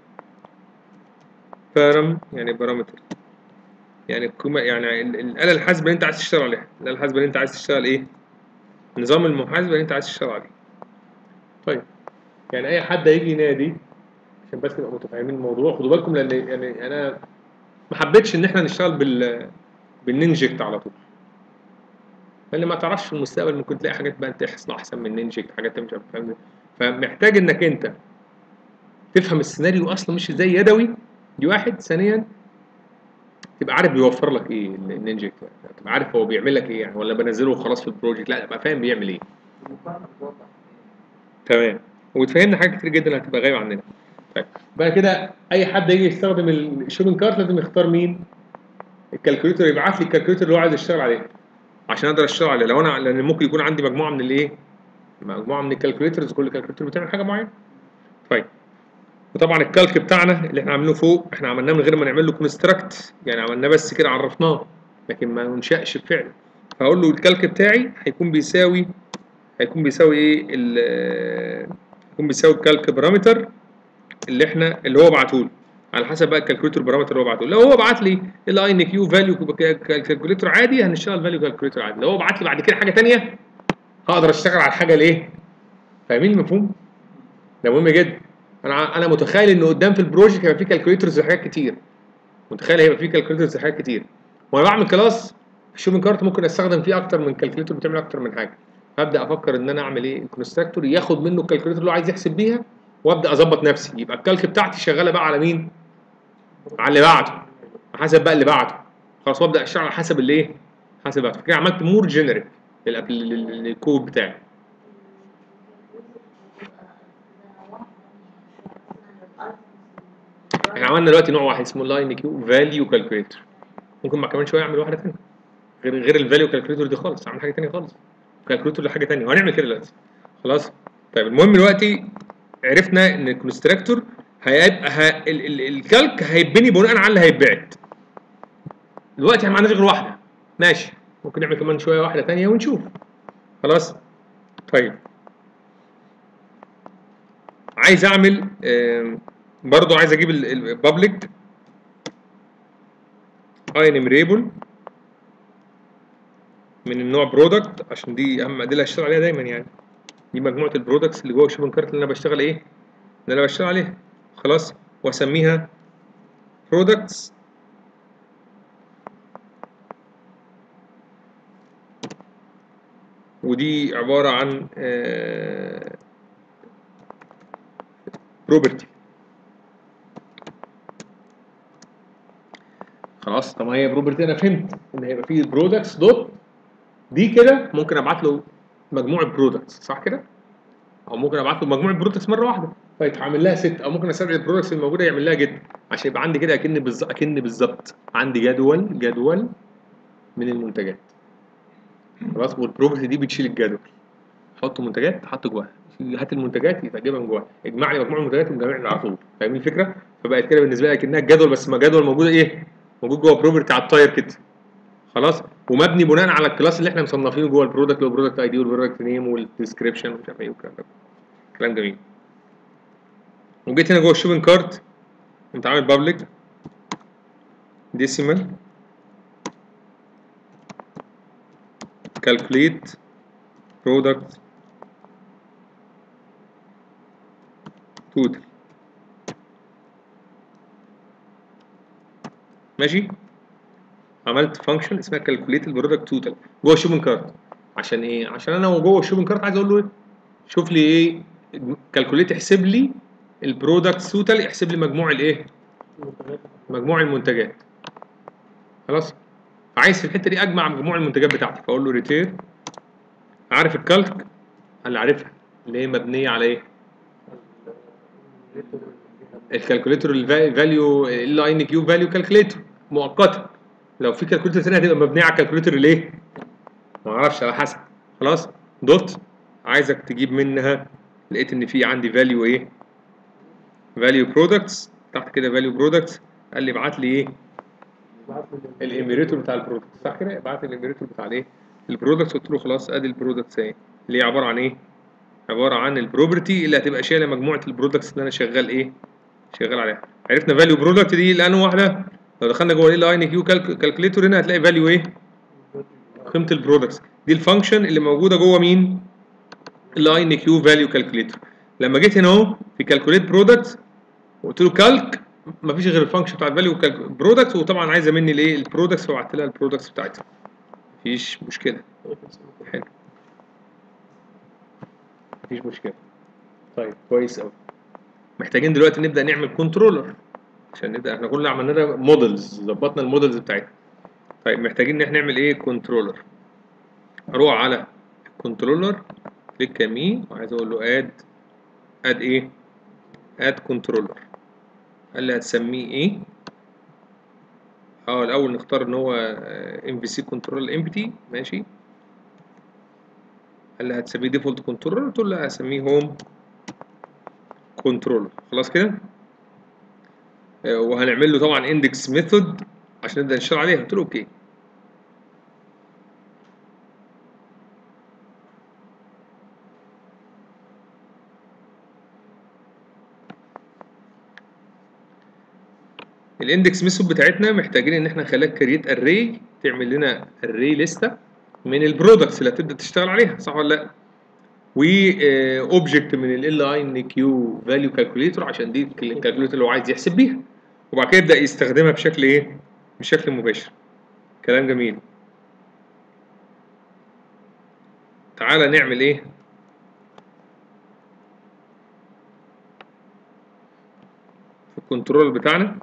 A: بارام يعني بارامتر يعني القيمه يعني ال- الاله الحاسبه اللي انت عايز تشتغل عليها الاله الحاسبه اللي انت عايز تشتغل ايه نظام المحاسبه اللي انت عايز تشتغل عليه طيب يعني اي حد هيجي ينادي عشان بس نبقى متفاهمين الموضوع خدوا بالكم لان يعني انا ما حبيتش ان احنا نشتغل بال بالنينجكت على طول لان ما تعرفش في المستقبل ممكن تلاقي حاجات بقى تحصل احسن من نينجكت حاجات انت مش عارف فاهم فمحتاج انك انت تفهم السيناريو اصلا مش ازاي يدوي دي واحد ثانيا تبقى عارف بيوفر لك ايه النينجكت يعني تبقى عارف هو بيعمل لك ايه يعني ولا بنزله وخلاص في البروجكت لا تبقى فاهم بيعمل ايه
B: المقارنه بتوضح
A: تمام وتفهمنا حاجات كتير جدا هتبقى غايبه عننا طيب بقى كده اي حد يجي يستخدم الشوبنج كارت لازم يختار مين الكالكوليتور يبعت لي الكالكوليتور اللي هو عايز يشتغل عليه عشان اقدر اشتغل عليه لو انا لان ممكن يكون عندي مجموعه من الايه مجموعه من الكالكوليترز كل كالكوليتور بتعمل حاجه معينه طيب وطبعا الكالك بتاعنا اللي احنا عاملينه فوق احنا عملناه من غير ما نعمل له كونستراكت يعني عملناه بس كده عرفناه لكن ما انشأش بفعل فاقول له الكالك بتاعي هيكون بيساوي هيكون بيساوي ايه ال- هيكون بيساوي الكالك بارامتر اللي احنا اللي هو بعته لي على حسب بقى الكالكوليتور بارامتر اللي هو بعته لي لو هو بعت لي ال اي ان كيو فاليو كالكوليتور عادي هنشتغل فاليو كالكوليتور عادي لو هو بعت لي بعد كده حاجه ثانيه هقدر اشتغل على الحاجه الايه فاهمين المفهوم ده مهم جدا انا ع- انا متخيل ان قدام في البروجكت هيبقى فيه كالكوليتورز وحاجات كتير متخيل هيبقى فيه كالكوليتورز وحاجات كتير وانا بعمل كلاس الشوبنج كارت ممكن استخدم فيه اكتر من كالكوليتور بتعمل اكتر من حاجه هبدا افكر ان انا اعمل ايه الكونستراكتور ياخد منه الكالكوليتور اللي هو عايز يحسب بيها وابدا اظبط نفسي يبقى الكالك بتاعتي شغاله بقى على مين على اللي بعده على حسب بقى اللي بعده خلاص وابدا اشتغل على حسب الايه حسب بعده كده عملت مور جنريك للكود بتاعي احنا عملنا دلوقتي نوع واحد اسمه لاين كيو فاليو كالكوليتور ممكن بعد كمان شويه اعمل واحده ثانيه غير غير الفاليو كالكوليتور دي خالص اعمل حاجه ثانيه خالص كالكوليتور لحاجه ثانيه وهنعمل كده دلوقتي خلاص طيب المهم دلوقتي عرفنا ان الكونستراكتور هيبقى ه... ال... ال... الكالك هيتبني بناء على اللي هيتبعت دلوقتي احنا ما عندناش غير واحده ماشي ممكن نعمل كمان شويه واحده ثانيه ونشوف خلاص طيب عايز اعمل آم، برضو عايز اجيب البابليك انيمريبل من النوع برودكت عشان دي اهم ادله هشتغل عليها دايما يعني دي مجموعه البرودكتس اللي جوه الشوبنج كارت اللي انا بشتغل ايه اللي انا بشتغل عليها خلاص واسميها برودكتس ودي عباره عن آه، بروبرتي خلاص طب ما هي بروبرتي انا فهمت ان هيبقى فيه برودكتس دوت دي كده ممكن ابعت له مجموعه برودكتس صح كده او ممكن ابعت له مجموعه برودكتس مره واحده فيتعمل لها ست او ممكن استدعي البرودكتس الموجوده يعمل لها جد عشان يبقى عندي كده اكن بالظبط اكن بالظبط عندي جدول جدول من المنتجات خلاص والبروبرتي دي بتشيل الجدول حط منتجات تحط جواها هات المنتجات يبقى جيبها من جواها اجمع لي مجموع المنتجات ومجمع لي على طول فاهمين الفكره فبقت كده بالنسبه لي اكنها الجدول بس ما جدول موجوده ايه موجود جوه بروبرتي على الطاير كده خلاص ومبني بناء على الكلاس اللي احنا مصنفينه جوه البرودكت اللي هو البرودكت اي دي والبرودكت نيم والديسكربشن ومش عارف ايه والكلام ده كلام جميل وجيت هنا جوه الشوبنج كارت قمت عامل بابليك ديسيمال calculate product total ماشي عملت فانكشن اسمها calculate البرودكت توتال جوه الشوبنج كارت عشان ايه عشان انا وجوه الشوبنج كارت عايز اقول له ايه شوف لي ايه كالكوليت احسب لي البرودكت توتال احسب لي مجموع الايه مجموع المنتجات خلاص عايز في الحته دي اجمع مجموع المنتجات بتاعتي فاقول له ريتير عارف الكالك اللي عارفها اللي هي مبنيه على ايه الكالكوليتور الفاليو ال اي ان كيو فاليو كالكوليتور مؤقته لو في كالكوليتور ثانيه هتبقى مبنيه على الكالكوليتور الايه ما اعرفش على حسب خلاص دوت عايزك تجيب منها لقيت ان في عندي فاليو ايه فاليو برودكتس تحت كده فاليو برودكتس قال لي ابعت لي ايه الاميريتور بتاع البرودكت صح كده ابعت لي الاميريتور بتاع الايه البرودكت قلت له خلاص ادي البرودكتس اهي اللي هي عباره عن ايه عباره عن البروبرتي اللي هتبقى شايله مجموعه البرودكتس اللي انا شغال ايه شغال عليها عرفنا فاليو برودكت دي لانه واحده لو دخلنا جوه ال اي ان كيو كالكوليتور هنا هتلاقي فاليو ايه قيمه البرودكتس دي الفانكشن اللي موجوده جوه مين ال اي ان كيو فاليو كالكوليتور لما جيت هنا اهو في كالكوليت برودكتس وقلت له كالك مفيش غير الفانكشن بتاع الفاليو برودكتس وطبعا عايزه مني الايه البرودكتس فبعت لها البرودكتس بتاعتها مفيش مشكله حلو مفيش مشكله طيب كويس قوي محتاجين دلوقتي نبدا نعمل كنترولر عشان نبدا احنا كلنا عملنا لنا مودلز ظبطنا المودلز بتاعتنا طيب محتاجين ان احنا نعمل ايه كنترولر اروح على كنترولر كليك يمين وعايز اقول له اد اد ايه اد كنترولر قال لي هتسميه ايه اه الاول نختار ان هو ام في سي كنترول امبتي ماشي قال لي هتسميه ديفولت كنترولر قلت له هسميه هوم كنترولر خلاص كده آه وهنعمل له طبعا اندكس ميثود عشان نبدا نشتغل عليها قلت له اوكي الاندكس ميثود بتاعتنا محتاجين ان احنا نخليها كريت اري تعمل لنا اري لسته من البرودكتس اللي هتبدا تشتغل عليها صح ولا لا واوبجكت من ال اي ان كيو فاليو كالكوليتور عشان دي الكالكوليتور اللي هو عايز يحسب بيها وبعد كده يبدا يستخدمها بشكل ايه بشكل مباشر كلام جميل تعالى نعمل ايه في الكنترول بتاعنا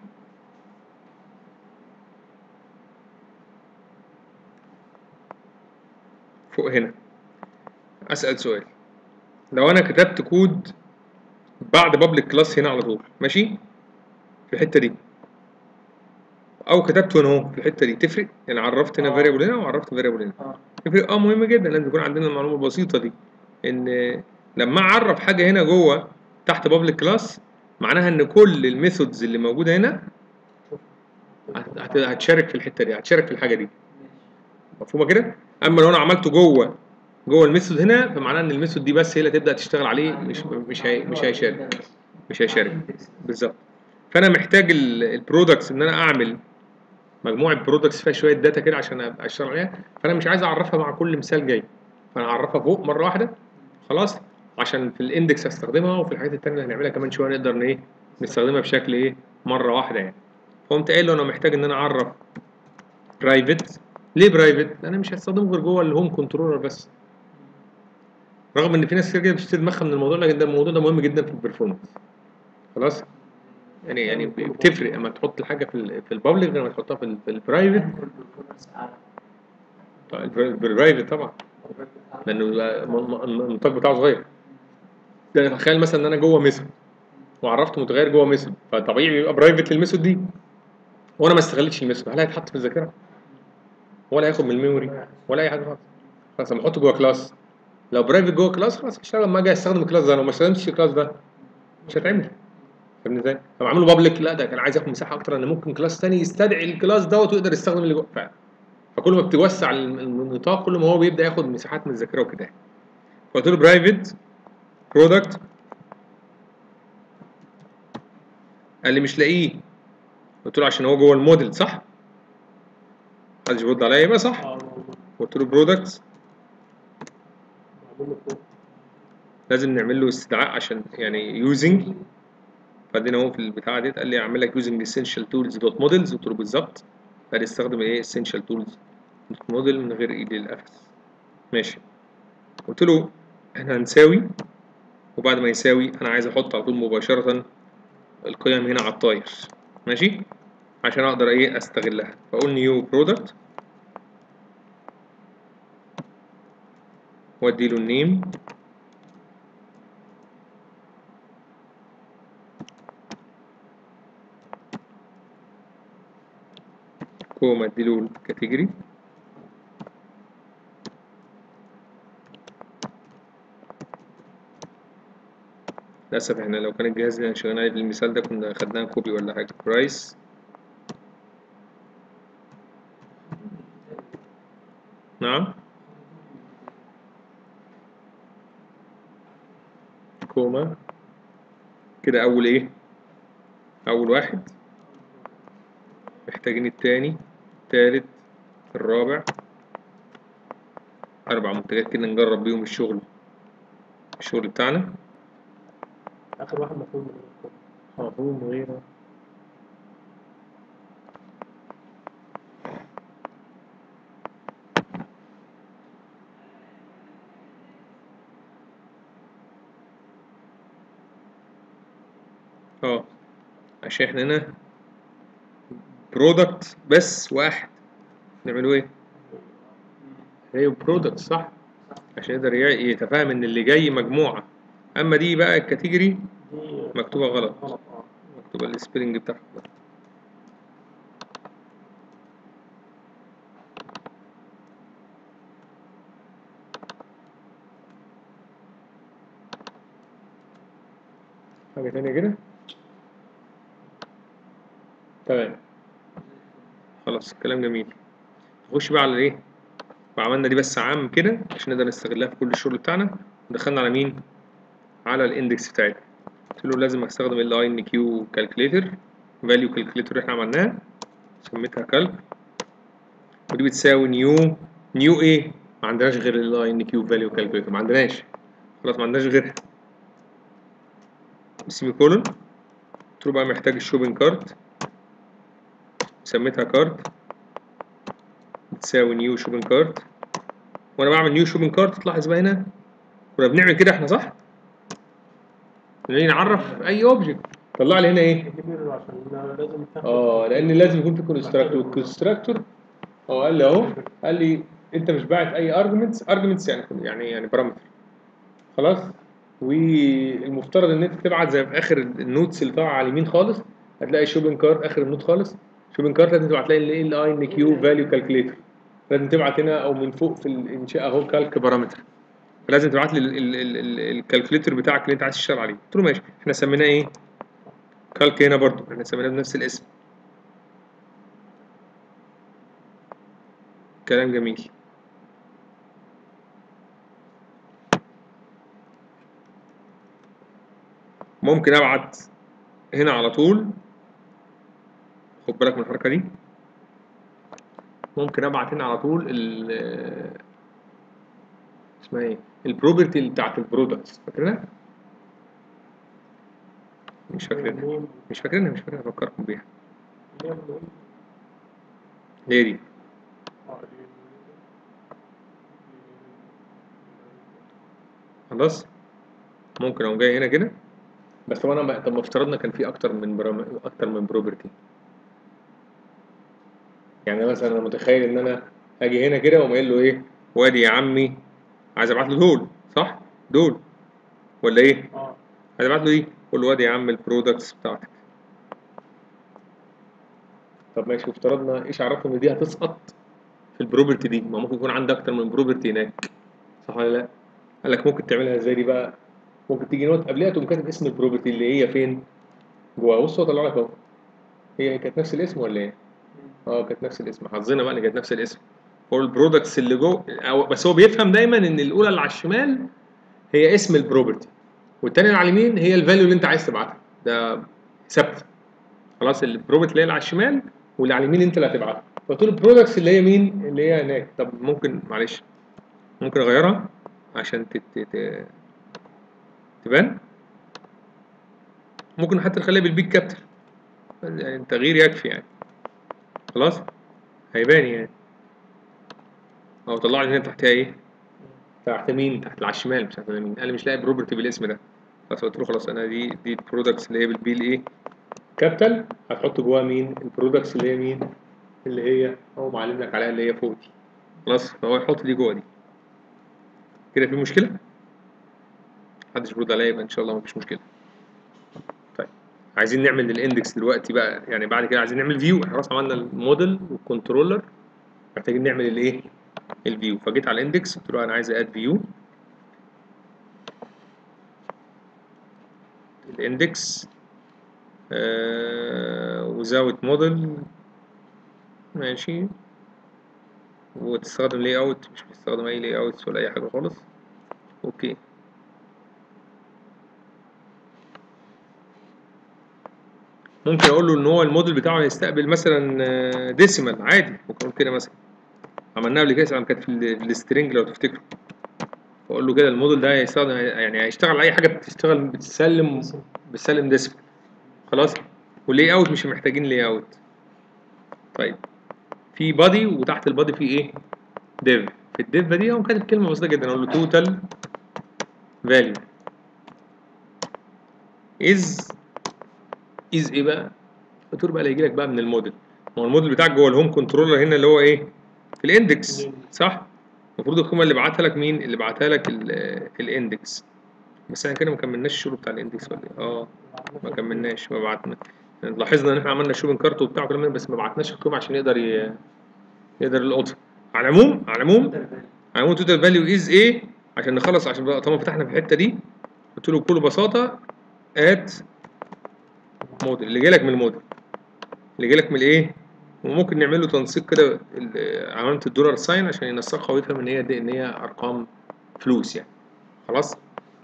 A: فوق هنا اسال سؤال لو انا كتبت كود بعد بابليك كلاس هنا على طول ماشي في الحته دي او كتبته هنا اهو في الحته دي تفرق يعني عرفت هنا
B: آه.
A: فاريبل هنا وعرفت فاريبل هنا
B: اه
A: تفرق اه مهم جدا لازم يكون عندنا المعلومه البسيطه دي ان لما اعرف حاجه هنا جوه تحت بابليك كلاس معناها ان كل الميثودز اللي موجوده هنا هت- هت- هتشارك في الحته دي هتشارك في الحاجه دي مفهومه كده اما لو انا عملته جوه جوه الميثود هنا فمعناه ان الميثود دي بس هي اللي تبدا تشتغل عليه مش مش هي مش هيشارك مش هيشارك بالظبط فانا محتاج البرودكتس ان انا اعمل مجموعه برودكتس فيها شويه داتا كده عشان ابقى اشتغل عليها فانا مش عايز اعرفها مع كل مثال جاي فانا اعرفها فوق مره واحده خلاص عشان في الاندكس هستخدمها وفي الحاجات التانية اللي هنعملها كمان شويه نقدر ان ايه نستخدمها بشكل ايه مره واحده يعني فقمت قايل له انا محتاج ان انا اعرف برايفت ليه برايفت؟ انا مش هستخدمه غير جوه الهوم كنترولر بس رغم ان في ناس كتير جدا بتشتري دماغها من الموضوع لكن ده الموضوع ده مهم جدا في البرفورمانس خلاص يعني يعني ب- بتفرق اما تحط الحاجه في ال في البابليك غير ما تحطها في ال- في البرايفت
B: البرفورمانس اعلى
A: طيب البر- البرايفت طبعا لانه بيبقى م- م- النطاق بتاعه صغير ده تخيل مثلا ان انا جوه ميثود وعرفت متغير جوه ميثود فطبيعي بيبقى برايفت للميثود دي وانا ما استغلتش الميثود هل هيتحط في الذاكره ولا هياخد من الميموري ولا اي حاجه خالص خلاص لما احطه جوه كلاس لو برايفت جوه كلاس خلاص اشتغل لما اجي استخدم الكلاس ده لو ما استخدمتش الكلاس ده مش هتعمل فاهمني ازاي؟ لما اعمله بابليك لا ده كان عايز ياخد مساحه اكتر ان ممكن كلاس تاني يستدعي الكلاس دوت ويقدر يستخدم اللي جوه فعلا فكل ما بتوسع الم- النطاق كل ما هو بيبدا ياخد مساحات من الذاكره وكده فقلت له برايفت برودكت قال لي مش لاقيه قلت له عشان هو جوه الموديل صح؟ محدش بيرد عليا يبقى صح
D: اه موجود
A: قلت له برودكت
D: معمول له فوق
A: لازم نعمل له استدعاء عشان يعني يوزنج بعدين هو في البتاعه ديت قال لي اعمل لك يوزنج essential tools دوت موديلز قلت له بالظبط قال لي استخدم ايه essential tools دوت موديل من غير ايد القفص ماشي قلت له احنا هنساوي وبعد ما يساوي انا عايز احط على طول مباشره القيم هنا على الطاير ماشي عشان اقدر ايه استغلها فاقول نيو برودكت وادي له النيم كوما اديله الكاتيجوري للأسف احنا لو كان الجهاز اللي شغالين عليه بالمثال ده كنا خدناها كوبي ولا حاجة برايس نعم كوما كده أول إيه أول واحد محتاجين التاني التالت الرابع أربع منتجات كده نجرب بيهم الشغل الشغل بتاعنا
D: اخر واحد مفهوم من الكل.
A: مفهوم غيره اه عشان احنا هنا برودكت بس واحد نعمله ايه؟ هي برودكت صح عشان يقدر ي- يتفاهم ان اللي جاي مجموعة اما دي بقى الكاتيجوري
D: دي
A: مكتوبة غلط
D: غلط اه
A: مكتوبة السبيلنج بتاعها غلط. حاجة تانية كده تمام خلاص كلام جميل نخش بقى على ايه وعملنا دي بس عام كده عشان نقدر نستغلها في كل الشغل بتاعنا ودخلنا على مين على الاندكس بتاعتنا قلت له لازم استخدم ال اي ان كيو كالكوليتر فاليو كالكوليتر اللي احنا عملناها سميتها كالك ودي بتساوي نيو نيو ايه ما عندناش غير ال اي ان كيو فاليو كالكوليتر ما عندناش خلاص ما عندناش غيرها سيمي كولون قلت له بقى محتاج الشوبينج كارت سميتها كارت بتساوي نيو شوبينج كارت وانا بعمل نيو شوبينج كارت تلاحظ بقى هنا كنا بنعمل كده احنا صح؟ نيجي نعرف اي اوبجكت طلع لي هنا ايه؟
D: كبير عشان لازم تاخد
A: اه لان لازم يكون في كونستراكتور والكونستراكتور هو قال لي اهو قال لي انت مش باعت اي ارجمنتس ارجمنتس يعني يعني يعني بارامتر خلاص والمفترض ان انت تبعت زي في اخر النوتس اللي طالعه على اليمين خالص هتلاقي شوبينج كارت اخر النوت خالص شوبينج كارت لازم تبعت لي ال اي ان كيو فاليو كالكوليتر لازم تبعت هنا او من فوق في الانشاء اهو كالك بارامتر فلازم تبعت لي الكالكوليتر بتاعك اللي انت عايز تشتغل عليه قلت له ماشي احنا سميناه ايه كالك هنا برضو احنا سميناه بنفس الاسم كلام جميل ممكن ابعت هنا على طول خد بالك من الحركه دي ممكن ابعت هنا على طول ال اسمها ايه البروبرتي بتاعت البرودكتس فاكرينها مش فاكرينها
D: مين
A: مش فاكرينها مش فاكرينها افكركم بيها
D: مين مين
A: هي دي
D: اه دي-
A: خلاص ممكن اقوم جاي هنا كده بس طب انا طب ما افترضنا كان في اكتر من برام... اكتر من بروبرتي يعني مثلا انا متخيل ان انا اجي هنا كده واقوم قايل له ايه وادي يا عمي عايز ابعت له دول صح دول ولا ايه
D: اه
A: عايز ابعت له ايه قول له وادي يا عم البرودكتس بتاعتك طب ماشي وافترضنا ايش عرفنا ان دي هتسقط في البروبرتي دي ما ممكن يكون عندك اكتر من بروبرتي هناك صح ولا لا قال لك ممكن تعملها ازاي دي بقى ممكن تيجي نوت قبلها تقوم كاتب اسم البروبرتي اللي هي فين جوه بص هو طلع لك اهو هي كانت نفس الاسم ولا ايه اه كانت نفس الاسم حظنا بقى ان كانت نفس الاسم هو البرودكتس اللي جوه أو بس هو بيفهم دايما ان الاولى اللي على الشمال هي اسم البروبرتي والتانية اللي على اليمين هي الفاليو اللي انت عايز تبعتها ده ثابته خلاص البروبرتي اللي هي اللي على الشمال واللي على اليمين انت اللي هتبعتها فقلت له البرودكتس اللي هي مين اللي هي هناك طب ممكن معلش ممكن اغيرها عشان تت... تت... تبان ممكن حتى نخليها بالبيج كابتل يعني التغيير يكفي يعني خلاص هيبان يعني او طلع لي هنا تحتها ايه تحت مين تحت اللي على الشمال مش تحت اليمين قال لي مش لاقي بروبرتي بالاسم ده خلاص قلت له خلاص انا دي دي البرودكتس اللي هي بالبي الايه كابيتال هتحط جواها مين البرودكتس اللي هي مين اللي هي هو معلم لك عليها اللي هي فوق دي خلاص فهو يحط دي جوه دي كده في مشكله محدش بيرد عليا يبقى ان شاء الله مفيش مشكله طيب عايزين نعمل الاندكس دلوقتي بقى يعني بعد كده عايزين نعمل فيو احنا خلاص عملنا الموديل والكنترولر محتاجين نعمل الايه الفيو فجيت على الاندكس قلت له انا عايز اد فيو الاندكس وزاوت موديل ماشي وتستخدم لاي اوت مش بتستخدم اي لاي اوت ولا اي حاجه خالص اوكي ممكن اقول له ان هو الموديل بتاعه هيستقبل مثلا ديسيمال عادي ممكن اقول كده مثلا عملناها قبل كده كانت في السترنج لو تفتكروا فاقول له كده الموديل ده هيستخدم يعني هيشتغل اي حاجه بتشتغل بتسلم بتسلم ديسيمال خلاص واللاي اوت مش محتاجين لاي اوت طيب في بادي وتحت البادي في ايه ديف في الديف دي اقوم كاتب كلمه بسيطه جدا اقول له توتال فاليو از از ايه بقى قلت له بقى اللي هيجي لك بقى من الموديل ما هو الموديل بتاعك جوه الهوم كنترولر هنا اللي هو ايه في الاندكس صح المفروض القيمه اللي بعتها لك مين اللي بعتها لك الاندكس بس احنا كده ما كملناش الشغل بتاع الاندكس ولا ايه اه ما كملناش ما بعتنا لاحظنا ان احنا عملنا شوبنج كارت وبتاع وكلام من ده، بس ما بعتناش القيمه عشان يقدر ي... يقدر يلقطها على العموم على العموم على العموم توتال فاليو از ايه عشان نخلص عشان بقى طالما فتحنا في الحته دي قلت له بكل بساطه ات موديل اللي جاي لك من الموديل اللي جاي لك من الايه وممكن نعمل له تنسيق كده ال- علامه الدولار ساين عشان ينسقها ويفهم ان هي دي ان هي ارقام فلوس يعني خلاص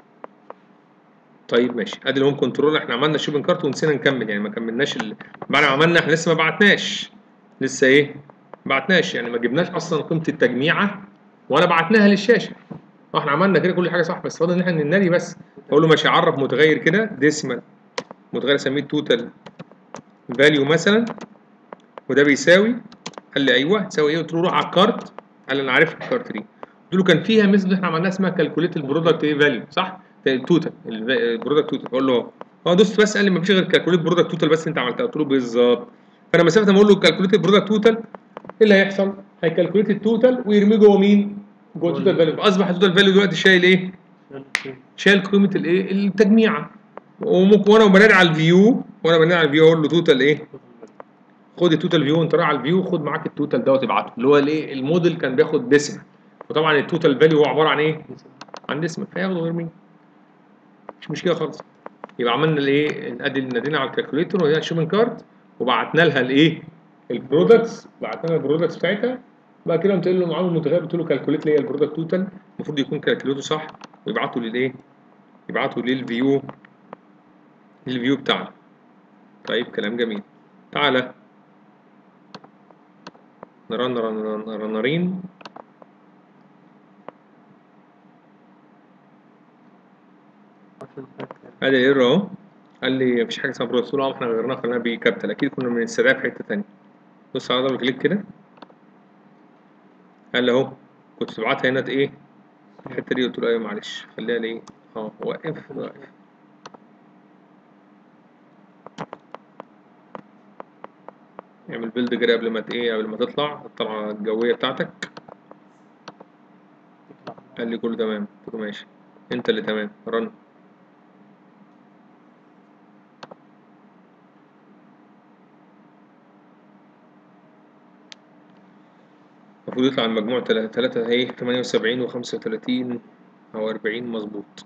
A: طيب ماشي ادي الهوم كنترول احنا عملنا شوبنج كارت ونسينا نكمل يعني ما كملناش ال... بعد ما عملنا احنا لسه ما بعتناش لسه ايه ما بعتناش يعني ما جبناش اصلا قيمه التجميعه ولا بعتناها للشاشه اه احنا عملنا كده كل حاجه صح بس فاضل ان احنا ننادي بس اقول له ماشي عرف متغير كده ديسيمال متغير اسميه توتال فاليو مثلا وده بيساوي قال لي ايوه تساوي ايه قلت له روح على الكارت قال لي انا عارف الكارت دي قلت له كان فيها ميثود احنا عملناها اسمها كالكوليت البرودكت ايه فاليو صح التوتال البرودكت توتال اقول له اه دوست بس قال لي مفيش غير كالكوليت برودكت توتال بس انت عملتها قلت له بالظبط فانا مسافه ما اقول له كالكوليت البرودكت توتال ايه اللي هيحصل؟ هيكالكوليت التوتال ويرميه جوه مين؟ جوه التوتال فاليو اصبح التوتال فاليو دلوقتي شايل ايه؟ شايل قيمه الايه؟ التجميعه وممكن وانا بنادي على الفيو وانا بنادي على الفيو اقول له توتال ايه؟ خد التوتال فيو وانت رايح على الفيو خد معاك التوتال دوت ابعته اللي هو الايه؟ الموديل كان بياخد ديسيمال وطبعا التوتال فاليو هو عباره عن ايه؟ عن ديسيمال فياخده ويرميه مش مشكله خالص يبقى عملنا الايه؟ ادي نادينا على الكالكوليتر وهي الشوبنج كارت وبعتنا لها الايه؟ البرودكتس بعتنا لها البرودكتس بتاعتها بعد كده قمت قايل له معامل متغير قلت له كالكوليت لي البرودكت توتال المفروض يكون كالكوليته صح ويبعته للايه؟ يبعته للفيو للفيو بتاعنا طيب كلام جميل تعالى نرن رن رن رنرين ادي الايرور اهو قال لي مفيش حاجه اسمها برودكت قلت له اه احنا غيرناها خلينا بكابيتال اكيد كنا بنستدعيها في حته تانيه بص على دبل كليك كده قال لي اهو كنت تبعتها هنا ايه الحته دي قلت له ايوه معلش خليها ليه اه وقف وقف اعمل بيلد كده قبل ما ت- ايه قبل ما تطلع الطلعة الجوية بتاعتك
D: تطلع
A: قال لي كله تمام قلت له ماشي انت اللي تمام رن المفروض يطلع المجموع تلاتة تلاتة اهي تمانية وسبعين وخمسة وتلاتين أو أربعين مظبوط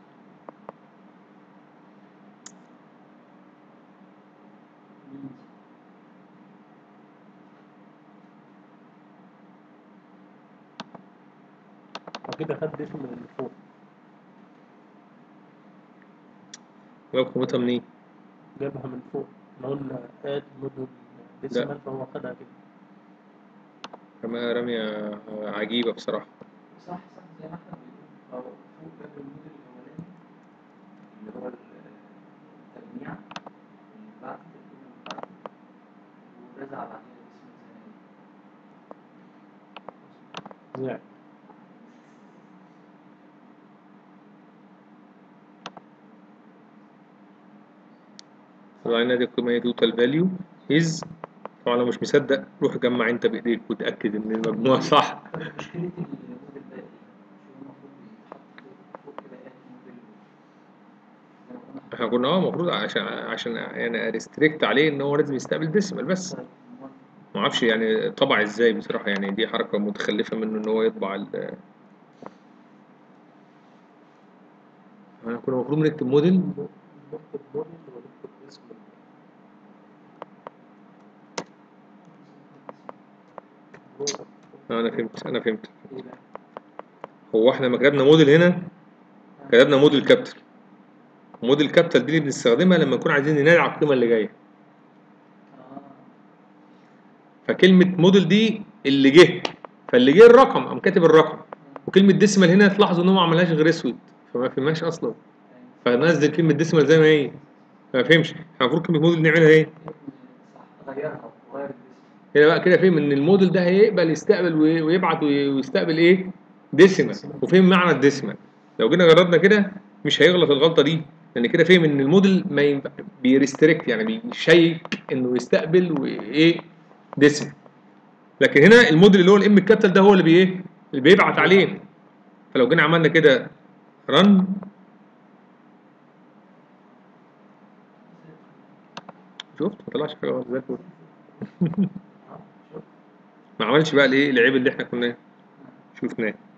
D: هو كده خد ديسم من اللي فوق
A: جاب قيمتها منين؟
D: جابها من فوق احنا قلنا اد موديل ديسمال فهو خدها كده
A: رمية رمية عجيبة بصراحة
B: صح صح زي ما احنا بنقول هو فوق جاب الموديل الاولاني اللي هو التجميع اللي بعد التجميع اللي بعد ورزع بعدين الاسم الثاني
D: زعل
A: طبعا دي القيمة هي توتال فاليو از طبعا لو مش مصدق روح جمع انت بايديك وتأكد ان المجموع صح
B: طب مشكلة الموديل ده ايه؟ شو المفروض يتحط فوق كده اد موديل زي ما كنا
A: احنا كنا اه المفروض عشان عشان يعني ريستريكت عليه ان هو لازم يستقبل ديسيمال بس
B: طيب، أمال
A: ما اعرفش يعني طبع ازاي بصراحة يعني دي حركة متخلفة منه ان هو يطبع ال احنا كنا المفروض نكتب موديل
D: نكتب موديل ونكتب اسم الموضوع.
A: انا فهمت انا فهمت
B: ايه بقى؟
A: هو احنا لما كتبنا موديل هنا كتبنا موديل كابيتال موديل كابيتال دي اللي بنستخدمها لما نكون عايزين ننادي على القيمة اللي جاية
B: اه
A: فكلمة موديل دي اللي جه فاللي جه الرقم قام كاتب الرقم وكلمة ديسيمال هنا تلاحظوا ان هو ما عملهاش غير اسود فما فهمهاش اصلا فنزل كلمة ديسيمال زي ما هي ما فهمش احنا المفروض كلمة موديل نعملها ايه
B: صح غيرها وغير الاسم
A: هنا بقى كده فهم ان الموديل ده هيقبل يستقبل وي- ويبعت وي- ويستقبل ايه ديسيمال وفهم معنى الديسيمال لو جينا جربنا كده مش هيغلط الغلطة دي لان كده فهم ان الموديل ما ينفع بيريستريكت يعني بيشيك انه يستقبل وايه ديسيمال لكن هنا الموديل اللي هو الام الكابيتال ده هو اللي بي ايه اللي بيبعت عليه فلو جينا عملنا كده رن شفت ما طلعش حاجه غلط زي الفل
B: اه شوف
A: ما عملش بقى الايه العيب اللي احنا كنا شفناه